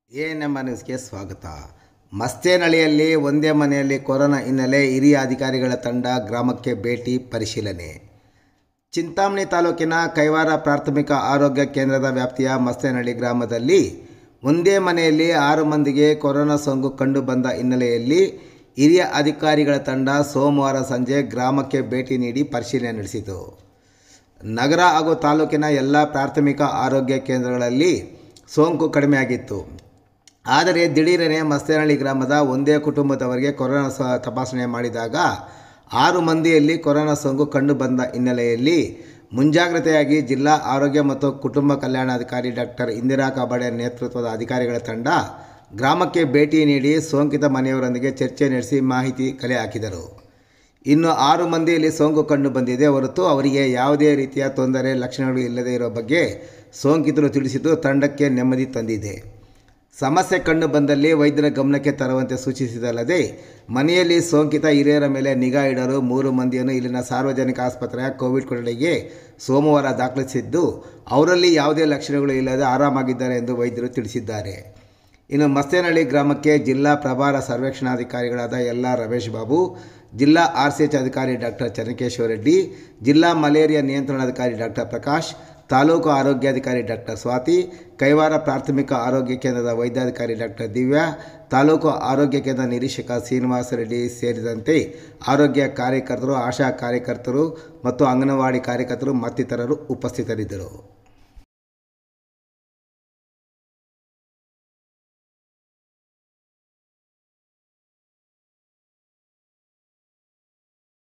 A ನಮ್ಮ ನ್ಯೂಸ್ಗೆ ಸ್ವಾಗತ ಮಸ್ತೇನಹಳ್ಳಿಯಲ್ಲಿ ಒಂದೇ ಮನೆಯಲ್ಲಿ ಕೊರೋನಾ ಹಿನ್ನೆಲೆ ಹಿರಿಯ ಅಧಿಕಾರಿಗಳ ತಂಡ ಗ್ರಾಮಕ್ಕೆ ಭೇಟಿ ಪರಿಶೀಲನೆ ಚಿಂತಾಮಣಿ ತಾಲೂಕಿನ ಕೈವಾರ ಪ್ರಾಥಮಿಕ ಆರೋಗ್ಯ ಕೇಂದ್ರದ ವ್ಯಾಪ್ತಿಯ ಮಸ್ತೇನಹಳ್ಳಿ ಗ್ರಾಮದಲ್ಲಿ ಒಂದೇ ಮನೆಯಲ್ಲಿ ಆರು ಮಂದಿಗೆ ಕೊರೋನಾ ಸೋಂಕು ಕಂಡು ಬಂದ ಹಿನ್ನೆಲೆಯಲ್ಲಿ ಹಿರಿಯ ಅಧಿಕಾರಿಗಳ ತಂಡ ಸೋಮವಾರ ಸಂಜೆ ಗ್ರಾಮಕ್ಕೆ ಭೇಟಿ ನೀಡಿ ಪರಿಶೀಲನೆ ನಡೆಸಿತು ನಗರ ಹಾಗೂ ತಾಲೂಕಿನ ಎಲ್ಲ ಪ್ರಾಥಮಿಕ ಆರೋಗ್ಯ ಕೇಂದ್ರಗಳಲ್ಲಿ ಸೋಂಕು ಕಡಿಮೆಯಾಗಿತ್ತು ಆದರೆ ದಿಢೀರನೆ ಮಸ್ತೇನಹಳ್ಳಿ ಗ್ರಾಮದ ಒಂದೇ ಕುಟುಂಬದವರಿಗೆ ಕೊರೋನಾ ಸ ತಪಾಸಣೆ ಮಾಡಿದಾಗ ಆರು ಮಂದಿಯಲ್ಲಿ ಕೊರೋನಾ ಸೋಂಕು ಕಂಡು ಬಂದ ಹಿನ್ನೆಲೆಯಲ್ಲಿ ಮುಂಜಾಗ್ರತೆಯಾಗಿ ಜಿಲ್ಲಾ ಆರೋಗ್ಯ ಮತ್ತು ಕುಟುಂಬ ಕಲ್ಯಾಣಾಧಿಕಾರಿ ಡಾಕ್ಟರ್ ಇಂದಿರಾ ಕಾಬಾಡೆ ನೇತೃತ್ವದ ಅಧಿಕಾರಿಗಳ ತಂಡ ಗ್ರಾಮಕ್ಕೆ ಭೇಟಿ ನೀಡಿ ಸೋಂಕಿತ ಮನೆಯವರೊಂದಿಗೆ ಚರ್ಚೆ ನಡೆಸಿ ಮಾಹಿತಿ ಕಲೆ ಹಾಕಿದರು ಇನ್ನು ಆರು ಮಂದಿಯಲ್ಲಿ ಸೋಂಕು ಕಂಡು ಬಂದಿದೆ ಹೊರತು ಅವರಿಗೆ ಯಾವುದೇ ರೀತಿಯ ತೊಂದರೆ ಲಕ್ಷಣಗಳು ಇಲ್ಲದೇ ಇರೋ ಬಗ್ಗೆ ಸೋಂಕಿತರು ತಿಳಿಸಿದ್ದು ತಂಡಕ್ಕೆ ನೆಮ್ಮದಿ ತಂದಿದೆ ಸಮಸ್ಯೆ ಕಂಡು ಬಂದಲ್ಲಿ ವೈದ್ಯರ ಗಮನಕ್ಕೆ ತರುವಂತೆ ಸೂಚಿಸಿದಲ್ಲದೆ ಮನೆಯಲ್ಲಿ ಸೋಂಕಿತ ಹಿರಿಯರ ಮೇಲೆ ನಿಗಾ ಇಡಲು ಮೂರು ಮಂದಿಯನ್ನು ಇಲ್ಲಿನ ಸಾರ್ವಜನಿಕ ಆಸ್ಪತ್ರೆಯ ಕೋವಿಡ್ ಕೊಠಡಿಗೆ ಸೋಮವಾರ ದಾಖಲಿಸಿದ್ದು ಅವರಲ್ಲಿ ಯಾವುದೇ ಲಕ್ಷಣಗಳು ಇಲ್ಲದೆ ಆರಾಮಾಗಿದ್ದಾರೆ ಎಂದು ವೈದ್ಯರು ತಿಳಿಸಿದ್ದಾರೆ ಇನ್ನು ಮಸ್ತೇನಹಳ್ಳಿ ಗ್ರಾಮಕ್ಕೆ ಜಿಲ್ಲಾ ಪ್ರಭಾರ ಸರ್ವೇಕ್ಷಣಾಧಿಕಾರಿಗಳಾದ ಎಲ್ ಆರ್ ರಮೇಶ್ ಬಾಬು ಜಿಲ್ಲಾ ಆರ್ ಸಿ ಎಚ್ ಅಧಿಕಾರಿ ಡಾಕ್ಟರ್ ಚನ್ನಕೇಶ್ವರ ರೆಡ್ಡಿ ಜಿಲ್ಲಾ ಮಲೇರಿಯಾ ನಿಯಂತ್ರಣಾಧಿಕಾರಿ ಡಾಕ್ಟರ್ ಪ್ರಕಾಶ್ ತಾಲೂಕು ಆರೋಗ್ಯಾಧಿಕಾರಿ ಡಾಕ್ಟರ್ ಸ್ವಾತಿ ಕೈವಾರ ಪ್ರಾಥಮಿಕ ಆರೋಗ್ಯ ಕೇಂದ್ರದ ವೈದ್ಯಾಧಿಕಾರಿ ಡಾಕ್ಟರ್ ದಿವ್ಯಾ ತಾಲೂಕು ಆರೋಗ್ಯ ಕೇಂದ್ರ ನಿರೀಕ್ಷಕ ಶ್ರೀನಿವಾಸ ರೆಡ್ಡಿ ಸೇರಿದಂತೆ ಆರೋಗ್ಯ ಕಾರ್ಯಕರ್ತರು ಆಶಾ ಕಾರ್ಯಕರ್ತರು ಮತ್ತು ಅಂಗನವಾಡಿ ಕಾರ್ಯಕರ್ತರು ಮತ್ತಿತರರು ಉಪಸ್ಥಿತರಿದ್ದರು